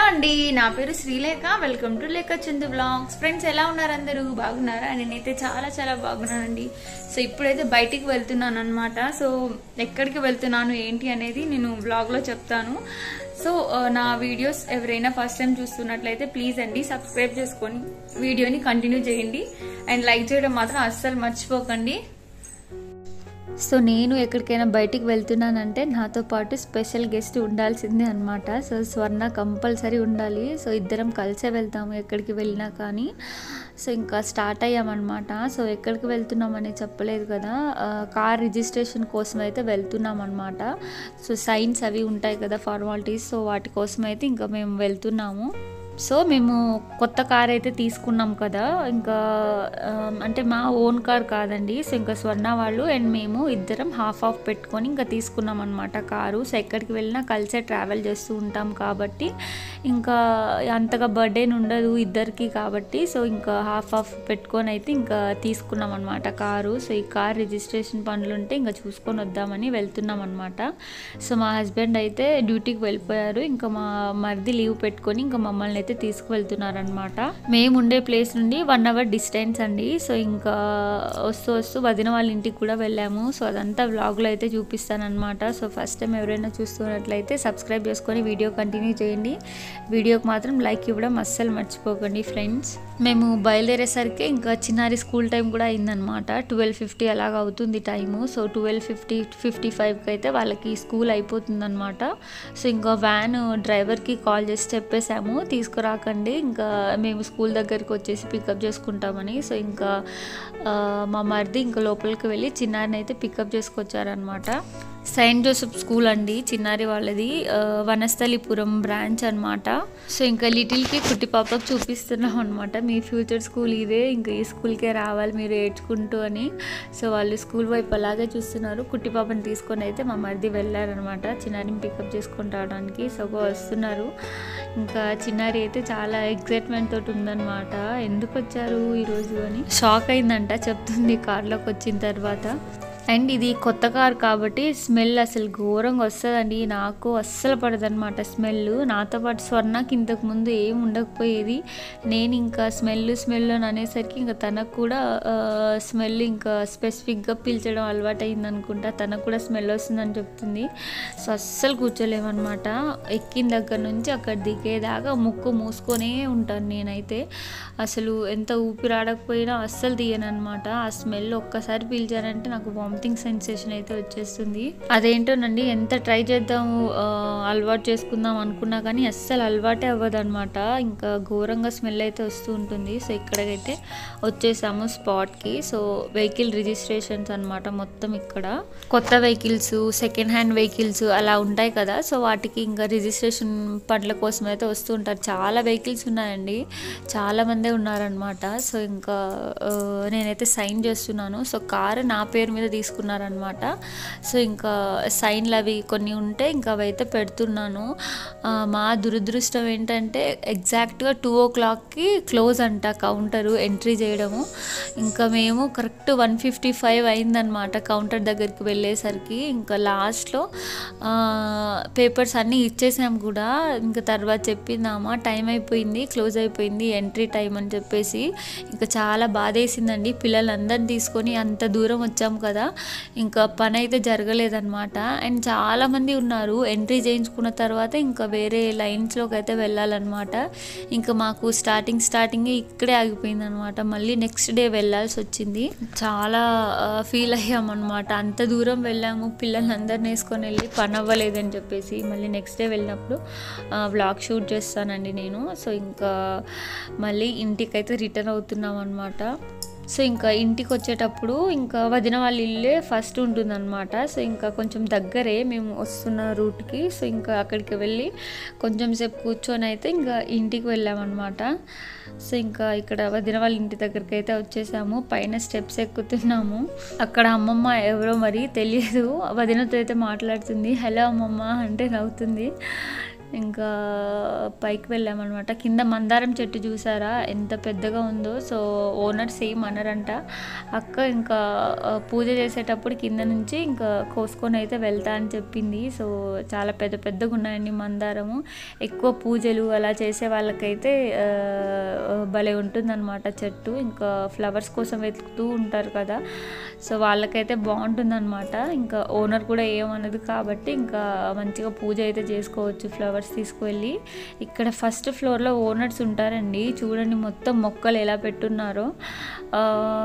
అండి నా పేరు శ్రీలేఖ వెల్కమ్ టు లేఖ చందు బ్లాగ్స్ ఫ్రెండ్స్ ఎలా ఉన్నారు అందరూ బాగున్నారా నేనైతే చాలా చాలా బాగున్నానండి సో ఇప్పుడైతే బయటికి వెళ్తున్నాను అనమాట సో ఎక్కడికి వెళ్తున్నాను ఏంటి అనేది నేను బ్లాగ్లో చెప్తాను సో ఆ, నా వీడియోస్ ఎవరైనా ఫస్ట్ టైం చూస్తున్నట్లయితే ప్లీజ్ అండి సబ్స్క్రైబ్ చేసుకొని వీడియోని కంటిన్యూ చేయండి అండ్ లైక్ చేయడం మాత్రం అస్సలు మర్చిపోకండి సో నేను ఎక్కడికైనా బయటికి వెళ్తున్నానంటే నాతో పాటు స్పెషల్ గెస్ట్ ఉండాల్సిందే అనమాట సో స్వర్ణ కంపల్సరీ ఉండాలి సో ఇద్దరం కలిసే వెళ్తాము ఎక్కడికి వెళ్ళినా కానీ సో ఇంకా స్టార్ట్ అయ్యామన్నమాట సో ఎక్కడికి వెళ్తున్నామని చెప్పలేదు కదా ఆ, కార్ రిజిస్ట్రేషన్ కోసం అయితే వెళ్తున్నాం అనమాట సో సైన్స్ అవి ఉంటాయి కదా ఫార్మాలిటీస్ సో వాటి కోసం అయితే ఇంకా మేము వెళ్తున్నాము సో మేము కొత్త కార్ అయితే తీసుకున్నాం కదా ఇంకా ఆ, అంటే మా ఓన్ కార్ కాదండి సో ఇంకా స్వర్ణ వాళ్ళు అండ్ మేము ఇద్దరం హాఫ్ ఆఫ్ పెట్టుకొని ఇంకా తీసుకున్నాం అనమాట కారు సో ఎక్కడికి వెళ్ళినా కలిసే ట్రావెల్ చేస్తూ ఉంటాం కాబట్టి ఇంకా అంతగా బర్త్డేన్ ఉండదు ఇద్దరికి కాబట్టి సో ఇంకా హాఫ్ ఆఫ్ పెట్టుకొని అయితే ఇంకా తీసుకున్నాం అనమాట కారు సో ఈ కార్ రిజిస్ట్రేషన్ పనులు ఉంటే ఇంకా చూసుకొని వద్దామని వెళ్తున్నాం అనమాట సో మా హస్బెండ్ అయితే డ్యూటీకి వెళ్ళిపోయారు ఇంకా మా మరిది లీవ్ పెట్టుకొని ఇంకా మమ్మల్ని అయితే తీసుకువెళ్తున్నారనమాట మేము ఉండే ప్లేస్ నుండి వన్ అవర్ డిస్టెన్స్ అండి సో ఇంకా వస్తూ వస్తూ వదిన వాళ్ళ ఇంటికి కూడా వెళ్ళాము సో అదంతా వ్లాగ్లో అయితే చూపిస్తానమాట సో ఫస్ట్ టైం ఎవరైనా చూస్తున్నట్లయితే సబ్స్క్రైబ్ చేసుకొని వీడియో కంటిన్యూ చేయండి వీడియోకి మాత్రం లైక్ ఇవ్వడం అస్సలు మర్చిపోకండి ఫ్రెండ్స్ మేము బయలుదేరేసరికి ఇంకా చిన్నారి స్కూల్ టైం కూడా అయిందనమాట ట్వెల్వ్ ఫిఫ్టీ అలాగ అవుతుంది time so twelve fifty fifty ఫైవ్కి అయితే వాళ్ళకి స్కూల్ అయిపోతుందన్నమాట సో ఇంకా వ్యాన్ డ్రైవర్కి కాల్ చేసి చెప్పేశాము తీసుకురాకండి ఇంకా మేము స్కూల్ దగ్గరికి వచ్చేసి పికప్ చేసుకుంటామని సో ఇంకా ఆ, మా మరిది ఇంకా లోపలికి వెళ్ళి చిన్నారిని అయితే పికప్ చేసుకొచ్చారనమాట సెయింట్ జోసెఫ్ స్కూల్ అండి చిన్నారి వాళ్ళది ఆ, వనస్థలిపురం బ్రాంచ్ అన్నమాట సో ఇంకా లిటిల్కి కుట్టి పాపకు చూపిస్తున్నాం అనమాట మీ ఫ్యూచర్ స్కూల్ ఇదే ఇంకా ఈ స్కూల్కే రావాలి మీరు ఏడ్చుకుంటూ అని సో వాళ్ళు స్కూల్ వైపు అలాగే చూస్తున్నారు కుట్టి పాపని తీసుకొని అయితే మా మరిది వెళ్ళారనమాట చిన్నారిని పికప్ చేసుకొని రావడానికి సో వస్తున్నారు ఇంకా చిన్నారి అయితే చాలా ఎగ్జైట్మెంట్ తోటి ఉందన్నమాట ఎందుకు వచ్చారు ఈరోజు అని షాక్ అయిందంట చెప్తుంది కార్లోకి వచ్చిన తర్వాత అండ్ ఇది కొత్త కార్ కాబట్టి స్మెల్ అసలు ఘోరంగా వస్తుందండి నాకు అస్సలు పడదనమాట స్మెల్ నాతో పాటు స్వర్ణకి ఇంతకు ముందు ఏం ఉండకపోయేది నేను ఇంకా స్మెల్ స్మెల్ అని అనేసరికి ఇంకా తనకు కూడా స్మెల్ ఇంకా స్పెసిఫిక్గా పీల్చడం అలవాటు అయింది అనుకుంటా తనకు కూడా స్మెల్ వస్తుందని చెప్తుంది సో అస్సలు కూర్చోలేమన్నమాట ఎక్కిన దగ్గర నుంచి అక్కడ దిగేదాకా ముక్కు మూసుకొనే ఉంటాను నేనైతే అసలు ఎంత ఊపిరాడకపోయినా అస్సలు తీయనమాట ఆ స్మెల్ ఒక్కసారి పీల్చానంటే నాకు వామిటింగ్ సెన్సేషన్ అయితే వచ్చేస్తుంది అదేంటోనండి ఎంత ట్రై చేద్దాము ఆ, అలవాటు చేసుకుందాం అనుకున్నా కానీ అస్సలు అలవాటే అవ్వదన్నమాట ఇంకా ఘోరంగా స్మెల్ అయితే వస్తూ ఉంటుంది సో ఇక్కడికైతే వచ్చేసాము స్పాట్కి సో వెహికల్ రిజిస్ట్రేషన్స్ అన్నమాట మొత్తం ఇక్కడ కొత్త వెహికల్స్ సెకండ్ హ్యాండ్ వెహికల్స్ అలా ఉంటాయి కదా సో వాటికి ఇంకా రిజిస్ట్రేషన్ పనుల కోసం అయితే వస్తూ ఉంటారు చాలా వెహికల్స్ ఉన్నాయండి చాలా మందే ఉన్నారనమాట సో ఇంకా ఆ, నేనైతే సైన్ చేస్తున్నాను సో కారు నా పేరు మీద తీసుకున్నారనమాట సో ఇంకా సైన్లు అవి కొన్ని ఉంటే ఇంకా అవైతే పెడుతున్నాను ఆ, మా దురదృష్టం ఏంటంటే ఎగ్జాక్ట్గా టూ ఓ క్లాక్కి క్లోజ్ అంట కౌంటరు ఎంట్రీ చేయడము ఇంకా మేము కరెక్ట్ వన్ ఫిఫ్టీ ఫైవ్ అయిందనమాట కౌంటర్ దగ్గరికి వెళ్ళేసరికి ఇంకా లాస్ట్లో పేపర్స్ అన్నీ ఇచ్చేసాం కూడా ఇంకా తర్వాత చెప్పిందామా టైం అయిపోయింది క్లోజ్ అయిపోయింది ఎంట్రీ టైం అని చెప్పేసి ఇంకా చాలా బాధేసిందండి పిల్లలందరిని తీసుకొని అంత దూరం వచ్చాం కదా ఇంకా పని అయితే జరగలేదన్నమాట అండ్ చాలామంది ఉన్నారు ఎంట్రీ చేయించుకున్న తర్వాత ఇంకా వేరే లైన్స్లోకి అయితే వెళ్ళాలన్నమాట ఇంకా మాకు స్టార్టింగ్ స్టార్టింగ్ ఇక్కడే ఆగిపోయింది అనమాట మళ్ళీ నెక్స్ట్ డే వెళ్ళాల్సి వచ్చింది చాలా ఫీల్ అయ్యామన్నమాట అంత దూరం వెళ్ళాము పిల్లలందరిని వేసుకొని వెళ్ళి పని అవ్వలేదని చెప్పేసి మళ్ళీ నెక్స్ట్ డే వెళ్ళినప్పుడు వ్లాగ్ షూట్ చేస్తానండి నేను సో ఇంకా మళ్ళీ ఇంటికైతే రిటర్న్ అవుతున్నాం అనమాట సో ఇంకా ఇంటికి వచ్చేటప్పుడు ఇంకా వదిన వాళ్ళ ఇల్లే ఫస్ట్ ఉంటుందన్నమాట సో ఇంకా కొంచెం దగ్గరే మేము వస్తున్న రూట్కి సో ఇంకా అక్కడికి వెళ్ళి కొంచెం సేపు కూర్చొని అయితే ఇంకా ఇంటికి వెళ్ళామన్నమాట సో ఇంకా ఇక్కడ వదిన వాళ్ళ ఇంటి దగ్గరికి అయితే వచ్చేసాము పైన స్టెప్స్ ఎక్కుతున్నాము అక్కడ అమ్మమ్మ ఎవరో మరి తెలియదు వదినతో అయితే మాట్లాడుతుంది హలో అమ్మమ్మ అంటే నవ్వుతుంది ఇంకా పైకి వెళ్ళామన్నమాట కింద మందారం చెట్టు చూసారా ఎంత పెద్దగా ఉందో సో ఓనర్ సేమ్ అనరంట అక్క ఇంకా ఆ, పూజ చేసేటప్పుడు కింద నుంచి ఇంకా కోసుకొని అయితే వెళ్తా అని చెప్పింది సో చాలా పెద్ద పెద్దగా ఉన్నాయండి మందారము ఎక్కువ పూజలు అలా చేసే వాళ్ళకైతే ఆ, భలే ఉంటుందన్నమాట చెట్టు ఇంకా ఫ్లవర్స్ కోసం వెతుకుతూ ఉంటారు కదా సో వాళ్ళకైతే బాగుంటుందన్నమాట ఇంకా ఓనర్ కూడా ఏమన్నది కాబట్టి ఇంకా మంచిగా పూజ అయితే చేసుకోవచ్చు ఫ్లవర్స్ తీసుకువెళ్ళి ఇక్కడ ఫస్ట్ ఫ్లోర్లో ఓనర్స్ ఉంటారండి చూడండి మొత్తం మొక్కలు ఎలా పెట్టున్నారో ఆ,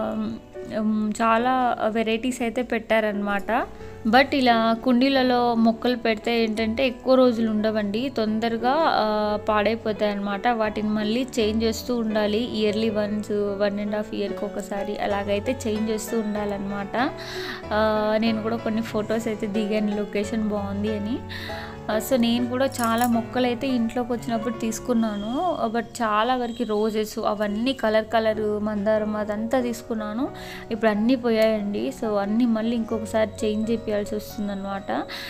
ఉమ్, చాలా వెరైటీస్ అయితే పెట్టారనమాట బట్ ఇలా కుండీలలో మొక్కలు పెడితే ఏంటంటే ఎక్కువ రోజులు ఉండవండి తొందరగా ఆ, పాడైపోతాయి అన్నమాట వాటిని మళ్ళీ చేంజ్ చేస్తూ ఉండాలి yearly once one and half ఇయర్కి ఒకసారి అలాగైతే చేంజ్ చేస్తూ ఉండాలన్నమాట ఆ, నేను కూడా కొన్ని ఫొటోస్ అయితే దిగాను లొకేషన్ బాగుంది అని ఆ, సో నేను కూడా చాలా మొక్కలు అయితే ఇంట్లోకి వచ్చినప్పుడు తీసుకున్నాను బట్ చాలా వరకు రోజెస్ అవన్నీ కలర్ కలర్ మందారం అదంతా తీసుకున్నాను ఇప్పుడు అన్నీ పోయాయండి సో అన్నీ మళ్ళీ ఇంకొకసారి చేంజ్ చేయాల్సి వస్తుంది అనమాట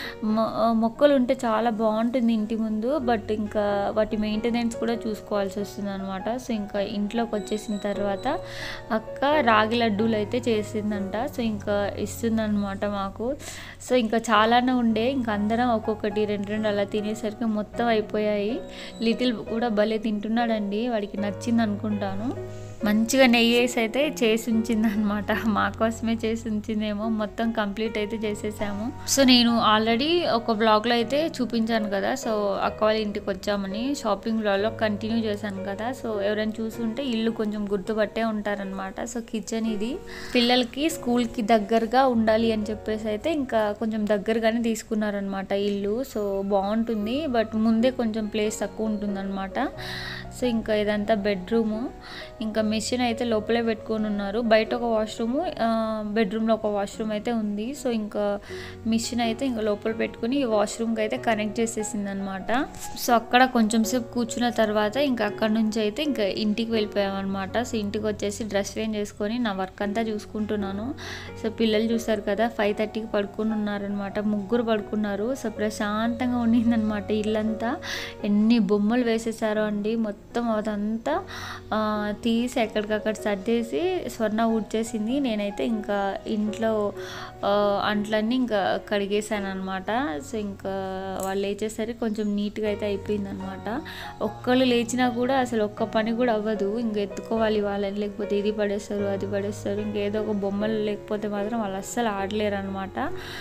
మొక్కలు ఉంటే చాలా బాగుంటుంది ఇంటి ముందు బట్ ఇంకా వాటి మెయింటెనెన్స్ కూడా చూసుకోవాల్సి వస్తుంది అనమాట సో ఇంకా ఇంట్లోకి వచ్చేసిన తర్వాత అక్క రాగి లడ్డూలు అయితే చేసిందంట సో ఇంకా ఇస్తుందన్నమాట మాకు సో ఇంకా చాలానే ఉండే ఇంకా అందరం ఒక్కొక్కటి రెండు రెండు అలా తినేసరికి మొత్తం అయిపోయాయి లిటిల్ కూడా భలే తింటున్నాడండి వాడికి నచ్చింది అనుకుంటాను మంచిగా నెయ్యి వేసి అయితే చేసి ఉంచింది అనమాట మా కోసమే చేసి ఉంచిందేమో మొత్తం కంప్లీట్ అయితే చేసేసాము సో నేను ఆల్రెడీ ఒక బ్లాగ్లో అయితే చూపించాను కదా సో అక్క వాళ్ళ ఇంటికి వచ్చామని షాపింగ్ బ్లాగ్లో కంటిన్యూ చేశాను కదా సో ఎవరైనా చూసుంటే ఇల్లు కొంచెం గుర్తుపట్టే ఉంటారనమాట సో కిచెన్ ఇది పిల్లలకి స్కూల్కి దగ్గరగా ఉండాలి అని చెప్పేసి అయితే ఇంకా కొంచెం దగ్గరగానే తీసుకున్నారనమాట ఇల్లు సో బాగుంటుంది బట్ ముందే కొంచెం ప్లేస్ తక్కువ ఉంటుందన్నమాట సో ఇంకా ఇదంతా బెడ్రూము ఇంకా మెషిన్ అయితే లోపలే పెట్టుకొని ఉన్నారు బయట ఒక వాష్రూమ్ బెడ్రూమ్లో ఒక వాష్రూమ్ అయితే ఉంది సో ఇంకా మిషన్ అయితే ఇంకా లోపల పెట్టుకుని ఈ వాష్రూమ్కి అయితే కనెక్ట్ చేసేసింది అనమాట సో అక్కడ కొంచెం సేపు కూర్చున్న తర్వాత ఇంకా అక్కడ నుంచి అయితే ఇంకా ఇంటికి వెళ్ళిపోయాం అనమాట సో ఇంటికి వచ్చేసి డ్రెస్ చేంజ్ చేసుకొని నా వర్క్ అంతా చూసుకుంటున్నాను సో పిల్లలు చూసారు కదా ఫైవ్ థర్టీకి పడుకుని ఉన్నారనమాట ముగ్గురు పడుకున్నారు సో ప్రశాంతంగా ఉండిందనమాట ఇల్లంతా ఎన్ని బొమ్మలు వేసేసారో అండి మొత్తం అదంతా ఆ, తీసి ఎక్కడికక్కడ సర్దేసి స్వర్ణ ఊడ్చేసింది నేనైతే ఇంకా ఇంట్లో ఆ, అంట్లన్నీ ఇంకా కడిగేసాను అనమాట సో ఇంకా వాళ్ళు లేచేసరికి కొంచెం నీట్గా అయితే అయిపోయింది అనమాట ఒక్కళ్ళు లేచినా కూడా అసలు ఒక్క పని కూడా అవ్వదు ఇంకా ఎత్తుకోవాలి వాళ్ళని లేకపోతే ఇది పడేస్తారు అది పడేస్తారు ఇంకేదో ఒక బొమ్మలు లేకపోతే మాత్రం వాళ్ళు అస్సలు ఆడలేరు అనమాట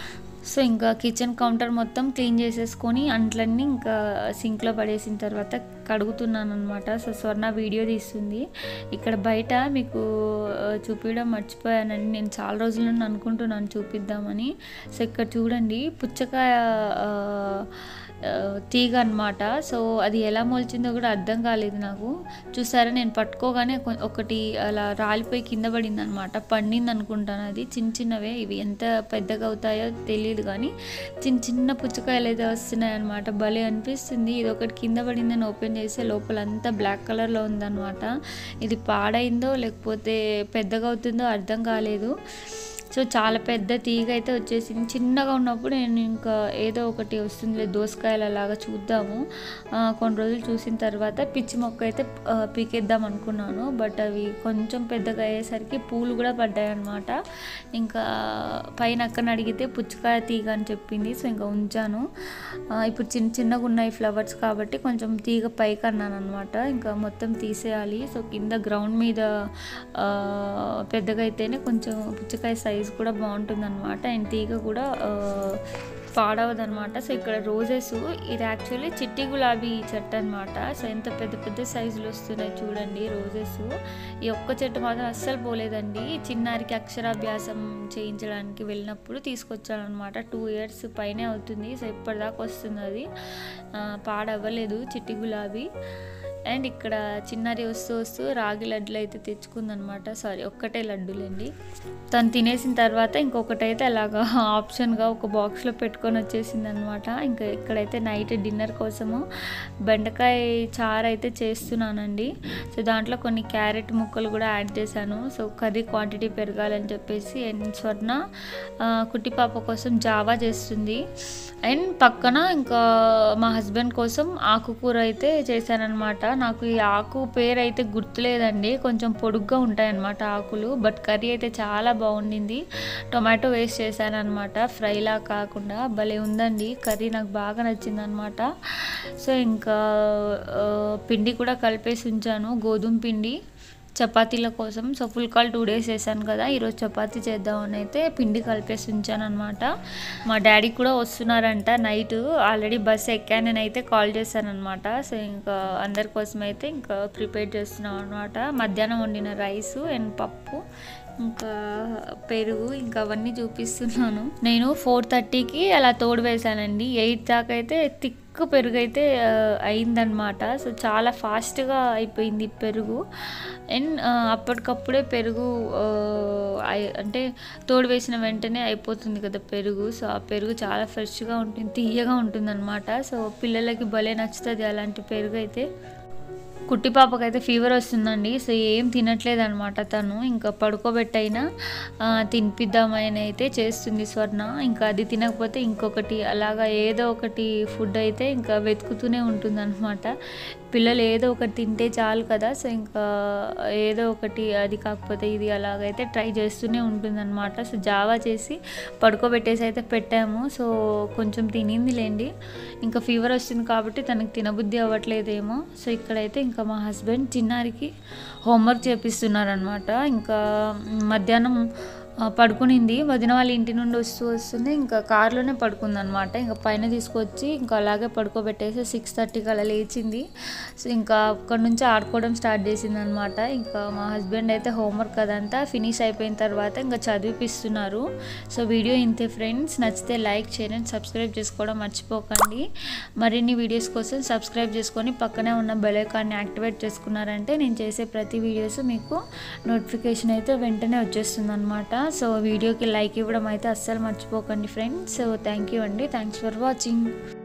సో ఇంకా కిచెన్ కౌంటర్ మొత్తం క్లీన్ చేసేసుకొని అంట్లన్నీ ఇంకా సింక్లో పడేసిన తర్వాత కడుగుతున్నాను అనమాట సో స్వర్ణ వీడియో తీస్తుంది ఇక్కడ బయట మీకు ఆ, చూపించడం మర్చిపోయానండి నేను చాలా రోజుల నుండి అనుకుంటున్నాను చూపిద్దామని సో ఇక్కడ చూడండి పుచ్చకాయ ఆ, ఆ, తీగ అనమాట సో అది ఎలా మొలిచిందో కూడా అర్థం కాలేదు నాకు చూసారా నేను పట్టుకోగానే కొ- ఒకటి అలా రాలిపోయి కింద పడింది అనమాట పండింది అనుకుంటాను అది చిన్న చిన్నవే ఇవి ఎంత పెద్దగా అవుతాయో తెలియదు కానీ చిన్న చిన్న పుచ్చకాయలు అయితే వస్తున్నాయి అనమాట భలే అనిపిస్తుంది ఇది ఒకటి కింద పడిందని ఓపెన్ చేస్తే లోపల అంతా బ్లాక్ కలర్లో ఉందన్నమాట ఇది పాడైందో లేకపోతే పెద్దగా అవుతుందో అర్థం కాలేదు సో చాలా పెద్ద తీగ అయితే వచ్చేసింది చిన్నగా ఉన్నప్పుడు నేను ఇంకా ఏదో ఒకటి వస్తుంది దోసకాయలు అలాగా చూద్దాము ఆ, కొన్ని రోజులు చూసిన తర్వాత పిచ్చి మొక్క అయితే ఆ, పీకేద్దాం అనుకున్నాను బట్ అవి కొంచెం పెద్దగా అయ్యేసరికి పూలు కూడా పడ్డాయి అనమాట ఇంకా పైన అక్కని అడిగితే పుచ్చకాయ తీగ అని చెప్పింది సో ఇంకా ఉంచాను ఆ, ఇప్పుడు చిన్న చిన్నగా ఉన్నాయి ఫ్లవర్స్ కాబట్టి కొంచెం తీగ పైకి అన్నాను అనమాట ఇంకా మొత్తం తీసేయాలి సో కింద గ్రౌండ్ మీద ఆ, పెద్దగా అయితేనే కొంచెం పుచ్చకాయ సైజ్ కూడా బాగుంటుంది అనమాట అండ్ తీగ కూడా ఆ, పాడవదనమాట సో ఇక్కడ రోజెస్ ఇది యాక్చువల్లీ చిట్టి గులాబీ చెట్టు అనమాట సో ఎంత పెద్ద పెద్ద సైజులు వస్తున్నాయి చూడండి రోజెస్ ఈ ఒక్క చెట్టు మాత్రం అస్సలు పోలేదండి చిన్నారికి అక్షరాభ్యాసం చేయించడానికి వెళ్ళినప్పుడు తీసుకొచ్చాను అనమాట టూ ఇయర్స్ పైనే అవుతుంది సో ఇప్పటిదాకా వస్తుంది అది ఆ, పాడవ్వలేదు చిట్టి గులాబీ అండ్ ఇక్కడ చిన్నారి వస్తూ వస్తూ రాగి లడ్డులు అయితే తెచ్చుకుందనమాట సారీ ఒక్కటే లడ్డులేండి తను తినేసిన తర్వాత ఇంకొకటి అయితే అలాగా ఆప్షన్గా ఒక బాక్స్లో పెట్టుకొని వచ్చేసింది అనమాట ఇంకా ఇక్కడైతే నైట్ డిన్నర్ కోసము బెండకాయ చారు అయితే చేస్తున్నానండి సో దాంట్లో కొన్ని క్యారెట్ ముక్కలు కూడా యాడ్ చేశాను సో కర్రీ క్వాంటిటీ పెరగాలని చెప్పేసి అండ్ స్వర్ణ ఆ, కుట్టి పాప కోసం జావా చేస్తుంది అండ్ పక్కన ఇంకా మా హస్బెండ్ కోసం ఆకుకూర అయితే చేశానమాట నాకు ఈ ఆకు పేరు అయితే గుర్తులేదండి కొంచెం పొడుగ్గా ఉంటాయన్నమాట ఆకులు బట్ కర్రీ అయితే చాలా బాగుండింది టొమాటో వేస్ట్ చేశానమాట ఫ్రైలా కాకుండా భలే ఉందండి కర్రీ నాకు బాగా నచ్చిందనమాట సో ఇంకా ఆ, పిండి కూడా కలిపేసి ఉంచాను గోధుమ పిండి చపాతీల కోసం so full call two days చేశాను కదా ఈరోజు చపాతీ చేద్దామని అయితే పిండి కలిపేసి ఉంచాను అనమాట మా డాడీ కూడా వస్తున్నారంట నైట్ ఆల్రెడీ బస్ ఎక్కాను నేనైతే కాల్ చేశాను అనమాట సో ఇంకా అందరి కోసం అయితే ఇంకా ప్రిపేర్ చేస్తున్నాం అనమాట మధ్యాహ్నం వండిన రైస్ అండ్ పప్పు ఇంకా పెరుగు ఇంకా అవన్నీ చూపిస్తున్నాను నేను ఫోర్ థర్టీకి అలా తోడు వేశానండి ఎయిట్ దాకా అయితే థిక్ పెరుగు అయితే ఆ, అయిందనమాట సో చాలా ఫాస్ట్గా అయిపోయింది పెరుగు అండ్ ఆ, అప్పటికప్పుడే పెరుగు ఆ, అయి- అంటే తోడు వేసిన వెంటనే అయిపోతుంది కదా పెరుగు సో ఆ పెరుగు చాలా ఫ్రెష్గా ఉంటుంది తీయగా ఉంటుంది అనమాట సో పిల్లలకి భలే నచ్చుతుంది అలాంటి పెరుగు అయితే కుట్టి పాపకైతే ఫీవర్ వస్తుందండి సో ఏం తినట్లేదు అనమాట తను ఇంకా పడుకోబెట్టైనా ఆ, తినిపిద్దామని అయితే చేస్తుంది స్వర్ణ ఇంకా అది తినకపోతే ఇంకొకటి అలాగా ఏదో ఒకటి ఫుడ్ అయితే ఇంకా వెతుకుతూనే ఉంటుంది పిల్లలు ఏదో ఒకటి తింటే చాలు కదా సో ఇంకా ఏదో ఒకటి అది కాకపోతే ఇది అలాగైతే ట్రై చేస్తూనే ఉంటుందన్నమాట సో జావా చేసి పడుకోబెట్టేసి అయితే పెట్టాము సో కొంచెం తినిందిలేండి ఇంకా ఫీవర్ వస్తుంది కాబట్టి తనకి తినబుద్ధి అవ్వట్లేదేమో సో ఇక్కడైతే ఇంకా మా హస్బెండ్ చిన్నారికి హోంవర్క్ చేపిస్తున్నారనమాట ఇంకా మధ్యాహ్నం ఆ, పడుకునింది వదిన వాళ్ళ ఇంటి నుండి వస్తూ వస్తుంది ఇంకా కార్లోనే పడుకుంది అనమాట ఇంకా పైన తీసుకొచ్చి ఇంకా అలాగే పడుకోబెట్టేసి సిక్స్ థర్టీకి అలా లేచింది సో ఇంకా అక్కడ నుంచి ఆడుకోవడం స్టార్ట్ చేసింది అనమాట ఇంకా మా హస్బెండ్ అయితే హోంవర్క్ అదంతా ఫినిష్ అయిపోయిన తర్వాత ఇంకా చదివిపిస్తున్నారు సో వీడియో ఇంతే ఫ్రెండ్స్ నచ్చితే లైక్ చేయండి సబ్స్క్రైబ్ చేసుకోవడం మర్చిపోకండి మరిన్ని వీడియోస్ కోసం సబ్స్క్రైబ్ చేసుకొని పక్కనే ఉన్న బెల్ ఐకాన్ని యాక్టివేట్ చేసుకున్నారంటే నేను చేసే ప్రతి వీడియోస్ మీకు నోటిఫికేషన్ అయితే వెంటనే వచ్చేస్తుంది అనమాట సో వీడియోకి లైక్ ఇవ్వడం అయితే అస్సలు మర్చిపోకండి ఫ్రెండ్స్ సో థ్యాంక్ యూ అండి థ్యాంక్స్ ఫర్ వాచింగ్